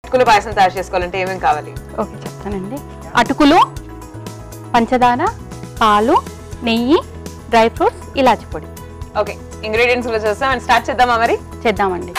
అటుకుల పాయసం తయారు చేసుకోవాలంటే ఏమేమి కావాలి ఓకే చెప్తానండి అటుకులు పంచదార పాలు నెయ్యి డ్రై ఫ్రూట్స్ ఇలాచి పొడి ఓకే ఇంగ్రీడియంట్స్ కూడా చూస్తాం అండ్ స్టార్ట్ చేద్దామా మరి చేద్దామండి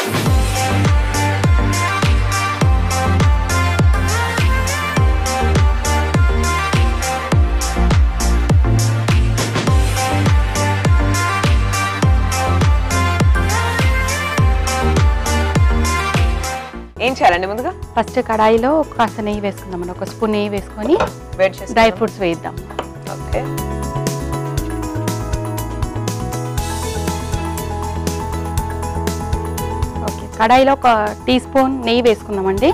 ఏం చేయాలండి ముందుగా ఫస్ట్ కడాయిలో కాస్త నెయ్యి వేసుకుందామండి ఒక స్పూన్ నెయ్యి వేసుకొని వేడి చేసి డ్రై ఫ్రూట్స్ వేద్దాం ఓకే ఓకే కడాయిలో ఒక టీ స్పూన్ నెయ్యి వేసుకుందామండి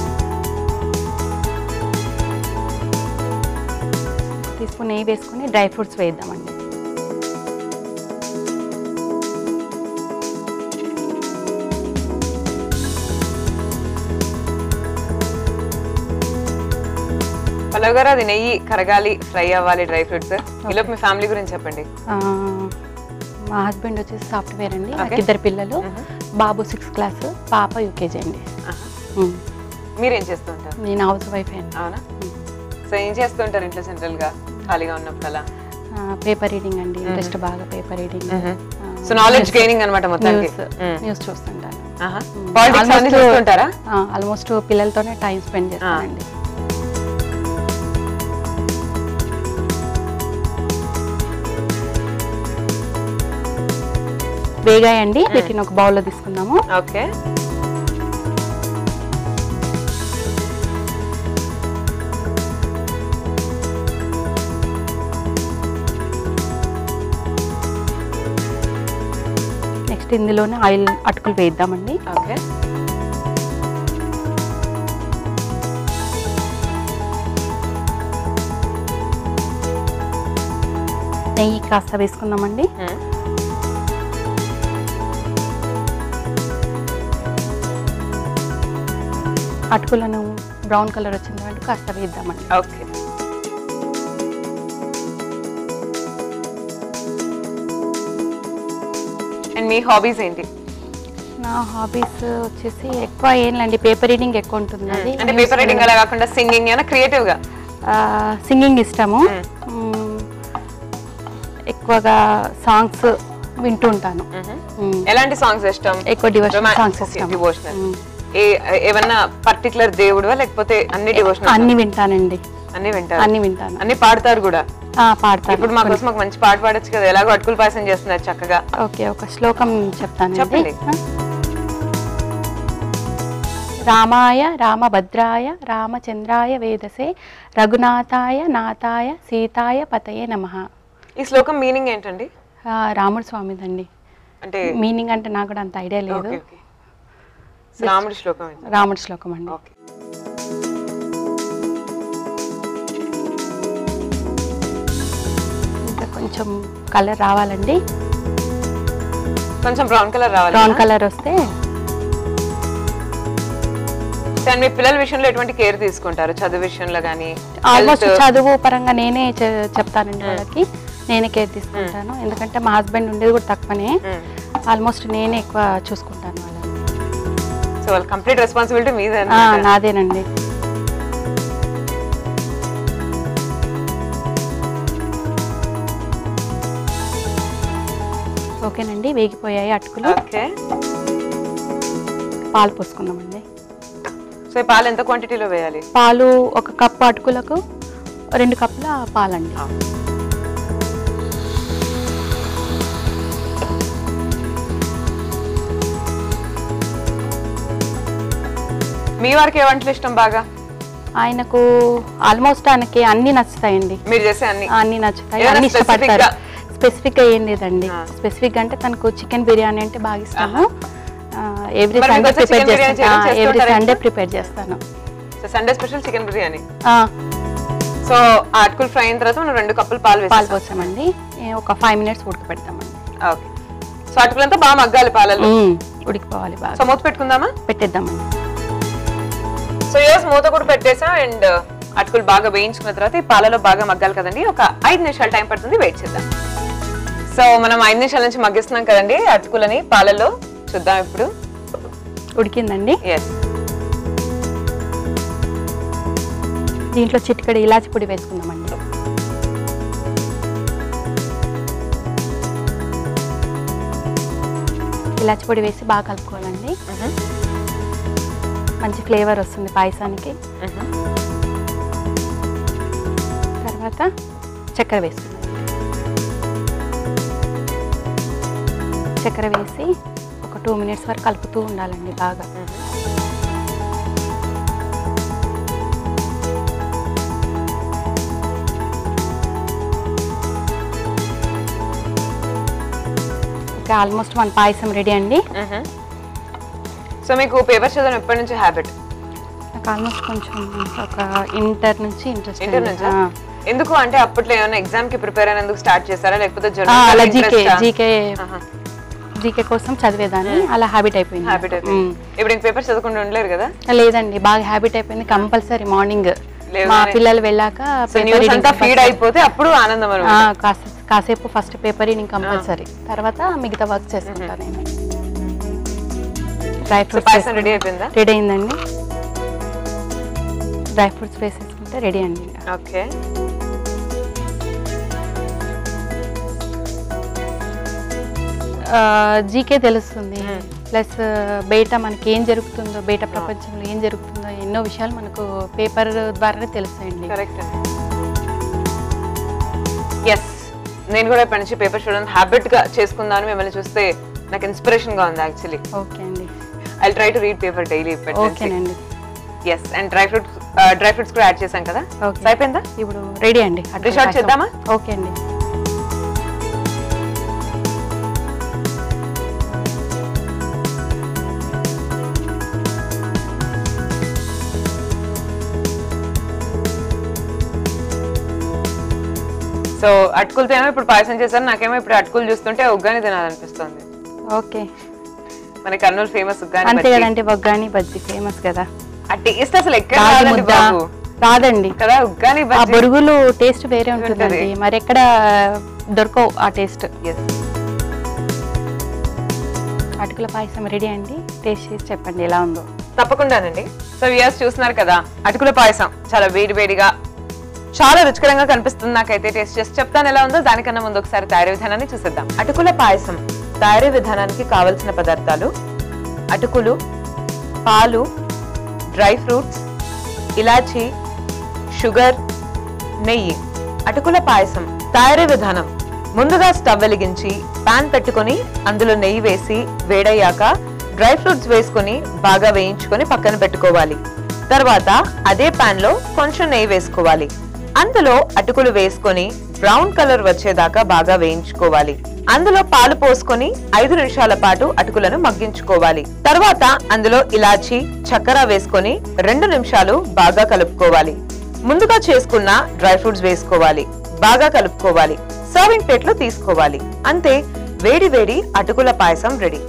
టీ స్పూన్ నెయ్యి వేసుకొని డ్రై ఫ్రూట్స్ వేద్దామండి పల్లవ్ గారు అది నెయ్యి కరగాలి ఫ్రై అవ్వాలి డ్రై ఫ్రూట్స్ ఈలోపు మీ ఫ్యామిలీ గురించి చెప్పండి ఆ, మా హస్బెండ్ వచ్చేసి సాఫ్ట్వేర్ అండి నాకు Okay. ఇద్దరు పిల్లలు బాబు సిక్స్త్ క్లాస్ పాప యూకేజీ అండి ఆహా. ఉమ్. మీరేం చేస్తుంటారు నేను హౌస్ వైఫ్ అండి అవునా సో ఏం చేస్తుంటారు ఇంట్లో సెంట్రల్ గా ఖాళీగా ఉన్నప్పుడు అలా పేపర్ రీడింగ్ అండి ఇంట్రెస్ట్ బాగా paper reading so knowledge gaining అనమాట మొత్తానికి న్యూస్ న్యూస్ చూస్తుంటాను పాలిటిక్స్ అన్ని Almost- చూస్తుంటారా ఆల్మోస్ట్ పిల్లలతోనే టైం స్పెండ్ చేస్తానండి వేగాయండి వీటిని ఒక బౌల్లో తీసుకుందాము ఓకే నెక్స్ట్ ఇందులోనే ఆయిల్ అటుకులు వేద్దామండి ఓకే నెయ్యి కాస్త వేసుకుందామండి అటుకులను బ్రౌన్ కలర్ వచ్చిన తర్వాత కాస్త వేద్దామండి ఓకే అండ్ మీ హాబీస్ ఏంటి నా హాబీస్ వచ్చేసి ఎక్కువ ఏంలండి పేపర్ రీడింగ్ ఎక్కువ ఉంటుంది అది అంటే పేపర్ రైటింగ్ అలా కాకుండా సింగింగ్ అయినా క్రియేటివ్ గా సింగింగ్ ఇష్టము మ్మ్. ఎక్కువగా సాంగ్స్ వింటూ ఉంటాను మ్మ్. ఎలాంటి సాంగ్స్ ఇష్టం ఎక్కువ డివోషనల్ Roman- సాంగ్స్ okay, ఇష్టం devotional. మ్మ్. ఏ ఏమన్నా పర్టికులర్ దేవుడువా లేకపోతే అన్ని డివోషనల్ అన్ని వింటానండి అన్ని వింటారు అన్ని వింటాను అన్ని పాడతారు కూడా ఆ, పాడతాను ఇప్పుడు మా కోసం ఒక మంచి పాట పాడొచ్చు కదా ఎలాగో అటుకులు పాయసం చేస్తున్నారు చక్కగా ఓకే ఒక శ్లోకం చెప్తానండి చెప్పండి. ఆ? రామాయ రామభద్రాయ రామచంద్రాయ వేదసే రఘునాథాయ నాథాయ సీతాయ పతయే నమ ఈ శ్లోకం మీనింగ్ ఏంటండి రాముడు స్వామిదండి అంటే మీనింగ్ అంటే నాకు కూడా అంత ఐడియా లేదు ఓకే ఓకే రాముడి శ్లోకం ఇది రాముడి శ్లోకం అండి ఓకే ఇంకా కొంచెం కలర్ రావాలండి కొంచెం బ్రౌన్ కలర్ రావాలి బ్రౌన్ కలర్ వస్తే అండ్ మీ పిల్లల విషయంలో ఎటువంటి కేర్ తీసుకుంటారు చదువు విషయంలో కానీ ఆల్మోస్ట్ చదువు పరంగా నేనే చె- చెప్తానండి వాళ్ళకి నేనే కేర్ తీసుకుంటాను ఎందుకంటే మా హస్బెండ్ ఉండేది కూడా తక్కువనే ఆల్మోస్ట్ నేనే ఎక్కువ చూసుకుంటాను వాళ్ళని సో వాళ్ళ కంప్లీట్ రెస్పాన్సిబిలిటీ మీదే ఆ, నాదేనండి ఓకేనండి వేగిపోయాయి అటుకులు ఓకే పాలు పోసుకుందామండి సో ఈ పాలు ఎంత క్వాంటిటీలో వేయాలి పాలు ఒక కప్పు అటుకులకు రెండు కప్పుల పాలండి మీ వారికి ఏ వంటలు ఇష్టం బాగా ఆయనకు ఆల్మోస్ట్ ఆయనకి అన్ని నచ్చుతాయండి మీరు చేసే అన్ని అన్ని నచ్చుతాయి ఏదైనా అన్ని specific ఇష్టపడతారు గా? స్పెసిఫిక్ గా ఏం లేదండి ఆ. స్పెసిఫిక్ అంటే తనకు చికెన్ బిర్యానీ అంటే బాగా ఇష్టము ఎవ్రీ మరి సండే మీకు వచ్చే ప్రిపేర్ chicken బిర్యానీ చేయడం చేస్తాను ఎవ్రీ చేస్తుంటారా సండే ఇంట్లో? ప్రిపేర్ చేస్తాను so Sunday special chicken biryani ఆ, సో ఆ అటుకులు ఫ్రై అయిన తర్వాత మనం రెండు కప్పులు పాలు పాలు వేస్తాం పోసామండి ఏ, ఒక ఫైవ్ మినిట్స్ ఉడకపెడతామండి ఓకే సో అటుకులంతా బాగా మగ్గాలి పాలలో మ్మ్. ఉడికిపోవాలి బాగా సో మూత పెట్టుకుందామా పెట్టేద్దామండి సో ఎస్ మూత కూడా పెట్టేసాం అండ్ అటుకులు బాగా వేయించుకున్న తర్వాత ఈ పాలలో బాగా మగ్గాలి కదండి ఒక ఐదు నిమిషాలు టైం పడుతుంది వెయిట్ చేద్దాం సో మనం ఐదు నిమిషాల నుంచి మగ్గిస్తున్నాం కదండి అటుకులని పాలలో చూద్దాం ఇప్పుడు ఉడికిందండి ఎస్ దీంట్లో చిటికడి ఇలాచి పొడి వేసుకుందామండి ఇలాచి పొడి వేసి బాగా కలుపుకోవాలండి మంచి ఫ్లేవర్ వస్తుంది పాయసానికి తర్వాత చక్కెర వేసుకుందాం చక్కెర వేసి ఒక టూ మినిట్స్ వరకు కలుపుతూ ఉండాలండి బాగా ఓకే ఆల్మోస్ట్ మన పాయసం రెడీ అండి సో మీకు పేపర్ చదవడం ఎప్పటి నుంచి హ్యాబిట్ నాకు ఆల్మోస్ట్ కొంచెం ఒక ఇంటర్ నుంచి ఇంట్రెస్ట్ ఇంటర్ నుంచా ఎందుకు అంటే అప్పట్లో ఏమైనా ఎగ్జామ్ కి ప్రిపేర్ అయినందుకు స్టార్ట్ చేశారా లేకపోతే అలా జీకే జీకే జీకే కోసం చదివేదాన్ని అలా హ్యాబిట్ అయిపోయింది హ్యాబిట్ నాకు. అయిపోయింది మ్మ్. ఇప్పుడు ఇంక పేపర్ చదవకుండా ఉండలేరు కదా లేదండి బాగా హ్యాబిట్ అయిపోయింది కంపల్సరీ మార్నింగ్ లేవగానే. మా పిల్లలు వెళ్ళాక సో paper న్యూస్ reading అంతా ఫీడ్ first- అయిపోతే అప్పుడు ఆనందం ఆ, అనమాట కాసే- కాసేపు ఫస్ట్ పేపర్ రీడింగ్ కంపల్సరీ తర్వాత మిగతా వర్క్ చేసుకుంటాను నేను డ్రై సో ఫ్రూట్స్ పాయసం రెడీ అయిపోయిందా రెడీ అయిందండి డ్రై ఫ్రూట్స్ వేసేసుకుంటే రెడీ అండి ఇంకా. ఓకే ఆ, జీకే తెలుస్తుంది ప్లస్ బయట మనకి ఏం జరుగుతుందో బయట ప్రపంచంలో ఏం జరుగుతుందో ఎన్నో విషయాలు మనకు పేపర్ ద్వారానే తెలుస్తాయండి కరెక్ట్ ఎస్ నేను కూడా ఇప్పటి నుంచి పేపర్ చూడడం హ్యాబిట్ గా చేసుకుందామని మిమ్మల్ని చూస్తే నాకు ఇన్స్పిరేషన్ గా ఉంది యాక్చువల్లీ ఓకే అండి I try to read paper daily ఇప్పటి నుంచి ఓకేనండి yes and dry fruits dry fruits కూడా యాడ్ చేశాం కదా ఓకే. So, అయిపోయిందా ఇప్పుడు రెడీ అండి అట్లా Dish out పాయసం. చేద్దామా? ఓకే అండి సో అటుకులతో ఏమో ఇప్పుడు పాయసం చేశాను నాకేమో ఇప్పుడు అటుకులు చూస్తుంటే ఉగ్గాని తినాలనిపిస్తుంది ఓకే మన కర్నూలు ఫేమస్ ఉగ్గాని అంతే బజ్జీ. కదండి బొగ్గాని బజ్జీ ఫేమస్ కదా ఆ టేస్ట్ అసలు ఎక్కడ రాగి రాదండి ముద్ద బాబు రాదండి కదా ఉగ్గాని ఆ బజ్జీ బొరుగులు టేస్ట్ వేరే ఉంటుందండి ఉంటది. మరి ఎక్కడ దొరకవు ఆ టేస్ట్ Yes. అటుకుల పాయసం రెడీ అండి టేస్ట్ చేసి చెప్పండి ఎలా ఉందో తప్పకుండానండి సో వ్యూయర్స్ చూస్తున్నారు కదా అటుకుల పాయసం చాలా వేడి వేడిగా చాలా రుచికరంగా కనిపిస్తుంది నాకైతే టేస్ట్ చేసి చెప్తాను ఎలా ఉందో దానికన్నా ముందు ఒకసారి తయారీ విధానాన్ని చూసేద్దాం అటుకుల పాయసం తయారీ విధానానికి కావలసిన పదార్థాలు అటుకులు పాలు డ్రై ఫ్రూట్స్ ఇలాచి షుగర్ నెయ్యి అటుకుల పాయసం తయారీ విధానం ముందుగా స్టవ్ వెలిగించి పాన్ పెట్టుకొని అందులో నెయ్యి వేసి వేడయ్యాక డ్రై ఫ్రూట్స్ వేసుకొని బాగా వేయించుకొని పక్కన పెట్టుకోవాలి తర్వాత అదే పాన్ లో కొంచెం నెయ్యి వేసుకోవాలి అందులో అటుకులు వేసుకొని బ్రౌన్ కలర్ వచ్చేదాకా బాగా వేయించుకోవాలి అందులో పాలు పోసుకొని ఐదు నిమిషాల పాటు అటుకులను మగ్గించుకోవాలి తర్వాత అందులో ఇలాచి చక్కెర వేసుకొని రెండు నిమిషాలు బాగా కలుపుకోవాలి ముందుగా చేసుకున్న డ్రై ఫ్రూట్స్ వేసుకోవాలి బాగా కలుపుకోవాలి సర్వింగ్ ప్లేట్ లో తీసుకోవాలి అంతే వేడి వేడి అటుకుల పాయసం రెడీ